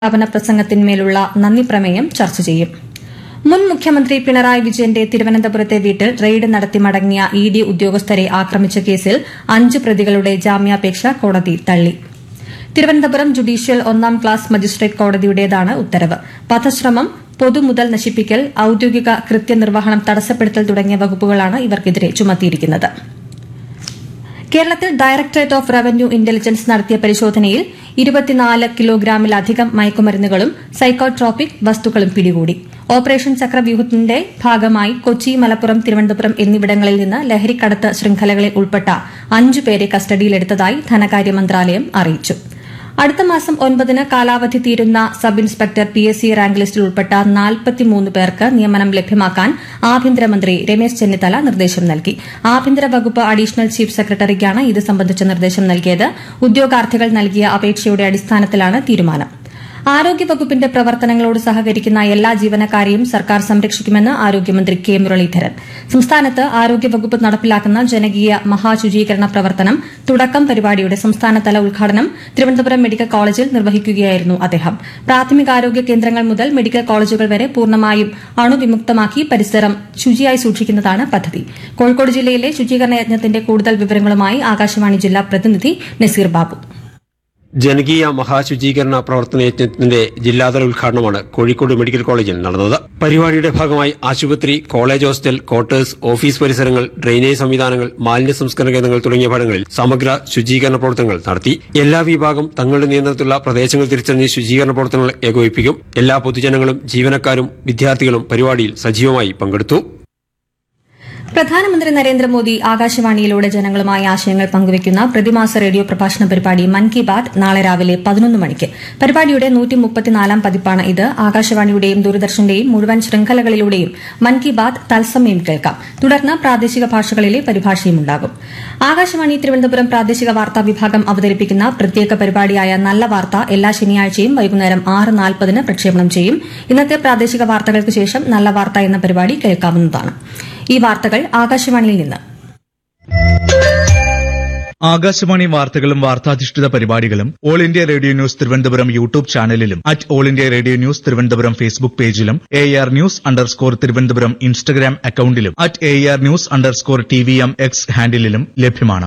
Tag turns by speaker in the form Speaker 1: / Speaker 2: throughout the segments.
Speaker 1: സ്ഥാപന പ്രസംഗത്തിന്മേലുള്ള നന്ദി പ്രമേയം ചർച്ച ചെയ്യും മുൻ മുഖ്യമന്ത്രി പിണറായി വിജയന്റെ തിരുവനന്തപുരത്തെ വീട്ടിൽ റെയ്ഡ് നടത്തി മടങ്ങിയ ഇ ഡി ഉദ്യോഗസ്ഥരെ ആക്രമിച്ച കേസിൽ അഞ്ച് പ്രതികളുടെ ജാമ്യാപേക്ഷ കോടതി തള്ളി തിരുവനന്തപുരം ജുഡീഷ്യൽ ഒന്നാം ക്ലാസ് മജിസ്ട്രേറ്റ് കോടതിയുടേതാണ് ഉത്തരവ് വധശ്രമം പൊതുമുതൽ നശിപ്പിക്കൽ ഔദ്യോഗിക കൃത്യനിർവഹണം തടസ്സപ്പെടുത്തൽ തുടങ്ങിയ വകുപ്പുകളാണ് ഇവർക്കെതിരെ ചുമത്തിയിരിക്കുന്നത് കേരളത്തിൽ ഡയറക്ടറേറ്റ് ഓഫ് റവന്യൂ ഇന്റലിജൻസ് നടത്തിയ പരിശോധനയിൽ ഇരുപത്തിനാല് കിലോഗ്രാമിലധികം മയക്കുമരുന്നുകളും സൈക്കോട്രോപിക് വസ്തുക്കളും പിടികൂടി ഓപ്പറേഷൻ ചക്രവ്യൂഹത്തിന്റെ ഭാഗമായി കൊച്ചി മലപ്പുറം തിരുവനന്തപുരം എന്നിവിടങ്ങളിൽ നിന്ന് ലഹരിക്കടത്ത് ശൃംഖലകളിൽ ഉൾപ്പെട്ട അഞ്ചു പേരെ കസ്റ്റഡിയിലെടുത്തതായി ധനകാര്യ മന്ത്രാലയം അറിയിച്ചു അടുത്ത മാസം ഒൻപതിന് കാലാവധി തീരുന്ന sub inspector P S C rank ലിസ്റ്റിൽ ഉൾപ്പെട്ട നാൽപ്പത്തിമൂന്ന് പേർക്ക് നിയമനം ലഭ്യമാക്കാൻ ആഭ്യന്തരമന്ത്രി രമേശ് ചെന്നിത്തല നിർദ്ദേശം നൽകി ആഭ്യന്തര വകുപ്പ് അഡീഷണൽ ചീഫ് സെക്രട്ടറിക്കാണ് ഇത് സംബന്ധിച്ച നിർദ്ദേശം നൽകിയത് ഉദ്യോഗാർത്ഥികൾ നൽകിയ അപേക്ഷയുടെ അടിസ്ഥാനത്തിലാണ് തീരുമാനം ആരോഗ്യവകുപ്പിന്റെ പ്രവർത്തനങ്ങളോട് സഹകരിക്കുന്ന എല്ലാ ജീവനക്കാരെയും സർക്കാർ സംരക്ഷിക്കുമെന്ന് ആരോഗ്യമന്ത്രി കെ മുരളീധരൻ സംസ്ഥാനത്ത് ആരോഗ്യവകുപ്പ് നടപ്പിലാക്കുന്ന ജനകീയ മഹാശുചീകരണ പ്രവർത്തനം തുടക്കം പരിപാടിയുടെ സംസ്ഥാനതല ഉദ്ഘാടനം തിരുവനന്തപുരം മെഡിക്കൽ കോളേജിൽ നിർവഹിക്കുകയായിരുന്നു അദ്ദേഹം പ്രാഥമികാരോഗ്യ കേന്ദ്രങ്ങൾ മുതൽ മെഡിക്കൽ കോളേജുകൾ വരെ പൂർണ്ണമായും അണുവിമുക്തമാക്കി പരിസരം ശുചിയായി സൂക്ഷിക്കുന്നതാണ് പദ്ധതി കോഴിക്കോട് ജില്ലയിലെ ശുചീകരണ യജ്ഞത്തിന്റെ കൂടുതൽ വിവരങ്ങളുമായി ആകാശവാണി ജില്ലാ പ്രതിനിധി നസീർ ബാബു
Speaker 2: ജനകീയ മഹാശുചീകരണ പ്രവർത്തന യജ്ഞത്തിന്റെ ജില്ലാതല ഉദ്ഘാടനമാണ് കോഴിക്കോട് മെഡിക്കൽ കോളേജിൽ നടന്നത് പരിപാടിയുടെ ഭാഗമായി ആശുപത്രി കോളേജ് ഹോസ്റ്റൽ ക്വാർട്ടേഴ്സ് ഓഫീസ് പരിസരങ്ങൾ ഡ്രെയിനേജ് സംവിധാനങ്ങൾ മാലിന്യ സംസ്കരണ കേന്ദ്രങ്ങൾ തുടങ്ങിയ ഭാഗങ്ങളിൽ സമഗ്ര ശുചീകരണ പ്രവർത്തനങ്ങൾ നടത്തി എല്ലാ വിഭാഗം തങ്ങളുടെ നിയന്ത്രണത്തിലുള്ള പ്രദേശങ്ങൾ തിരിച്ചറിഞ്ഞ് ശുചീകരണ പ്രവർത്തനങ്ങൾ ഏകോപിപ്പിക്കും എല്ലാ പൊതുജനങ്ങളും ജീവനക്കാരും വിദ്യാർത്ഥികളും പരിപാടിയിൽ സജീവമായി പങ്കെടുത്തു
Speaker 1: പ്രധാനമന്ത്രി നരേന്ദ്രമോദി ആകാശവാണിയിലൂടെ ജനങ്ങളുമായി ആശയങ്ങൾ പങ്കുവയ്ക്കുന്ന പ്രതിമാസ റേഡിയോ പ്രഭാഷണ പരിപാടി മൻ കി ബാത് നാളെ രാവിലെ പതിനൊന്ന് മണിക്ക് പരിപാടിയുടെ നൂറ്റി മുപ്പത്തിനാലാം പതിപ്പാണ് ഇത് ആകാശവാണിയുടെയും ദൂരദർശന്റെയും മുഴുവൻ ശൃംഖലകളിലൂടെയും മൻ കി ബാത് തത്സമയം കേൾക്കാം തുടർന്ന് പ്രാദേശിക ഭാഷകളിലെ പരിഭാഷയും ഉണ്ടാകും ആകാശവാണി തിരുവനന്തപുരം പ്രാദേശിക വാർത്താ വിഭാഗം അവതരിപ്പിക്കുന്ന പ്രത്യേക പരിപാടിയായ നല്ല വാർത്ത എല്ലാ ശനിയാഴ്ചയും വൈകുന്നേരം ആറ് നാൽപ്പതിന് പ്രക്ഷേപണം ചെയ്യും ഇന്നത്തെ പ്രാദേശിക വാർത്തകൾക്ക് ശേഷം നല്ല വാർത്ത എന്ന പരിപാടി കേൾക്കാവുന്നതാണ് ഈ വാർത്തകൾ ആകാശവാണിയിൽ നിന്ന്
Speaker 3: ആകാശവാണി വാർത്തകളും വാർത്താധിഷ്ഠിത പരിപാടികളും all India radio news Thiruvananthapuram YouTube ചാനലിലും at all India radio news Thiruvananthapuram Facebook പേജിലും A R news underscore Thiruvananthapuram Instagram അക്കൌണ്ടിലും at A R news underscore T V M X ഹാൻഡിലും ലഭ്യമാണ്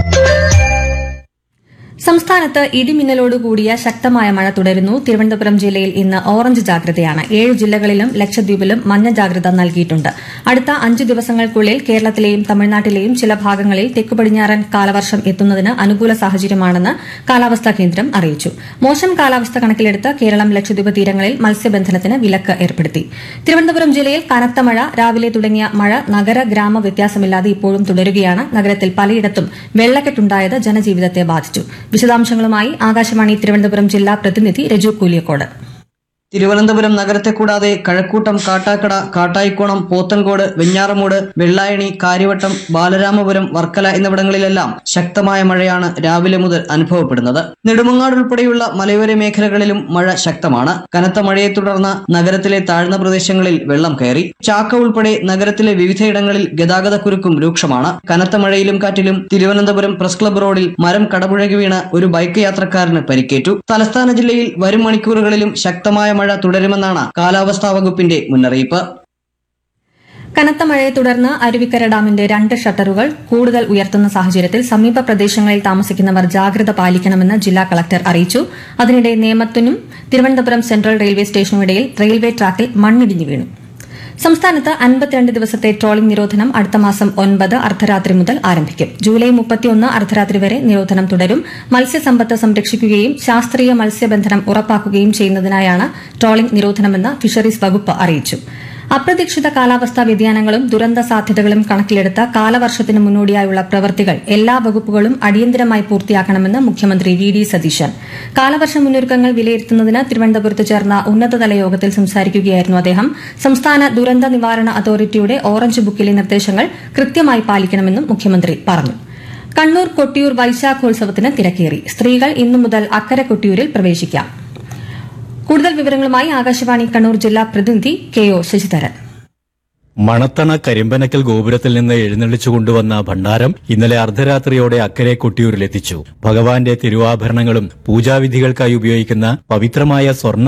Speaker 1: സംസ്ഥാനത്ത് ഇടിമിന്നലോടുകൂടിയ ശക്തമായ മഴ തുടരുന്നു തിരുവനന്തപുരം ജില്ലയിൽ ഇന്ന് ഓറഞ്ച് ജാഗ്രതയാണ് ഏഴ് ജില്ലകളിലും ലക്ഷദ്വീപിലും മഞ്ഞ ജാഗ്രത നൽകിയിട്ടുണ്ട് അടുത്ത അഞ്ച് ദിവസങ്ങൾക്കുള്ളിൽ കേരളത്തിലെയും തമിഴ്നാട്ടിലെയും ചില ഭാഗങ്ങളിൽ തെക്കു പടിഞ്ഞാറൻ കാലവർഷം എത്തുന്നതിന് അനുകൂല സാഹചര്യമാണെന്ന് കാലാവസ്ഥാ കേന്ദ്രം അറിയിച്ചു മോശം കാലാവസ്ഥ കണക്കിലെടുത്ത് കേരളം ലക്ഷദ്വീപ് തീരങ്ങളിൽ മത്സ്യബന്ധനത്തിന് വിലക്ക് ഏർപ്പെടുത്തി തിരുവനന്തപുരം ജില്ലയിൽ കനത്ത മഴ രാവിലെ തുടങ്ങിയ മഴ നഗര ഗ്രാമ വ്യത്യാസമില്ലാതെ ഇപ്പോഴും തുടരുകയാണ് നഗരത്തിൽ പലയിടത്തും വെള്ളക്കെട്ടുണ്ടായത് ജനജീവിതത്തെ ബാധിച്ചു വിശദാംശങ്ങളുമായി ആകാശവാണി തിരുവനന്തപുരം ജില്ലാ പ്രതിനിധി രജു കൂലിയക്കോട്
Speaker 4: തിരുവനന്തപുരം നഗരത്തെ കൂടാതെ കഴക്കൂട്ടം കാട്ടാക്കട കാട്ടായിക്കോണം പോത്തൻകോട് വെഞ്ഞാറമൂട് വെള്ളായണി കാര്യവട്ടം ബാലരാമപുരം വർക്കല എന്നിവിടങ്ങളിലെല്ലാം ശക്തമായ മഴയാണ് രാവിലെ മുതൽ അനുഭവപ്പെടുന്നത് നെടുമങ്ങാട് ഉൾപ്പെടെയുള്ള മലയോര മേഖലകളിലും മഴ ശക്തമാണ് കനത്ത മഴയെ തുടർന്ന് നഗരത്തിലെ താഴ്ന്ന പ്രദേശങ്ങളിൽ വെള്ളം കയറി ചാക്ക ഉൾപ്പെടെ നഗരത്തിലെ വിവിധയിടങ്ങളിൽ ഗതാഗതക്കുരുക്കും രൂക്ഷമാണ് കനത്ത മഴയിലും കാറ്റിലും തിരുവനന്തപുരം പ്രസ് ക്ലബ് റോഡിൽ മരം കടപുഴകി വീണ് ഒരു ബൈക്ക് യാത്രക്കാരന് പരിക്കേറ്റു തലസ്ഥാന ജില്ലയിൽ വരും മണിക്കൂറുകളിലും ശക്തമായ മഴ തുടരുമെന്നാണ് കാലാവസ്ഥാ വകുപ്പിന്റെ മുന്നറിയിപ്പ്
Speaker 1: കനത്ത മഴയെ തുടർന്ന് അരുവിക്കര ഡാമിന്റെ രണ്ട് ഷട്ടറുകൾ കൂടുതൽ ഉയർത്തുന്ന സാഹചര്യത്തിൽ സമീപ പ്രദേശങ്ങളിൽ താമസിക്കുന്നവർ ജാഗ്രത പാലിക്കണമെന്ന് ജില്ലാ കളക്ടർ അറിയിച്ചു അതിനിടെ നേമത്തിനും തിരുവനന്തപുരം സെൻട്രൽ റെയിൽവേ സ്റ്റേഷനുമിടയിൽ റെയിൽവേ ട്രാക്കിൽ മണ്ണിടിഞ്ഞു വീണു സംസ്ഥാനത്ത് അൻപത്തിരണ്ട് ദിവസത്തെ ട്രോളിംഗ് നിരോധനം അടുത്ത മാസം ഒൻപത് അർദ്ധരാത്രി മുതൽ ആരംഭിക്കും ജൂലൈ മുപ്പത്തിയൊന്ന് അർദ്ധരാത്രി വരെ നിരോധനം തുടരും മത്സ്യസമ്പത്ത് സംരക്ഷിക്കുകയും ശാസ്ത്രീയ മത്സ്യബന്ധനം ഉറപ്പാക്കുകയും ചെയ്യുന്നതിനായാണ് ട്രോളിംഗ് നിരോധനമെന്ന് ഫിഷറീസ് വകുപ്പ് അറിയിച്ചു അപ്രതീക്ഷിത കാലാവസ്ഥാ വ്യതിയാനങ്ങളും ദുരന്ത സാധ്യതകളും കണക്കിലെടുത്ത കാലവർഷത്തിന് മുന്നോടിയായുള്ള പ്രവൃത്തികൾ എല്ലാ വകുപ്പുകളും അടിയന്തരമായി പൂർത്തിയാക്കണമെന്ന് മുഖ്യമന്ത്രി വി ഡി സതീശൻ കാലവർഷ മുന്നൊരുക്കങ്ങൾ വിലയിരുത്തുന്നതിന് തിരുവനന്തപുരത്ത് ചേർന്ന ഉന്നതതല യോഗത്തിൽ സംസാരിക്കുകയായിരുന്നു അദ്ദേഹം സംസ്ഥാന ദുരന്ത നിവാരണ അതോറിറ്റിയുടെ ഓറഞ്ച് ബുക്കിലെ നിർദ്ദേശങ്ങൾ കൃത്യമായി പാലിക്കണമെന്നും മുഖ്യമന്ത്രി പറഞ്ഞു കണ്ണൂർ കൊട്ടിയൂർ വൈശാഖോത്സവത്തിന് തിരക്കേറി സ്ത്രീകൾ ഇന്നു മുതൽ അക്കരെ കൊട്ടിയൂരിൽ പ്രവേശിക്കാം കൂടുതൽ വിവരങ്ങളുമായി ആകാശവാണി കണ്ണൂർ ജില്ലാ പ്രതിനിധി കെ ഒ ശശിധരൻ
Speaker 5: മണത്തണ കരിമ്പനക്കൽ ഗോപുരത്തിൽ നിന്ന് എഴുന്നള്ളിച്ചു കൊണ്ടുവന്ന ഭണ്ഡാരം ഇന്നലെ അർദ്ധരാത്രിയോടെ അക്കരെ കൊട്ടിയൂരിലെത്തിച്ചു ഭഗവാന്റെ തിരുവാഭരണങ്ങളും പൂജാവിധികൾക്കായി ഉപയോഗിക്കുന്ന പവിത്രമായ സ്വർണ്ണ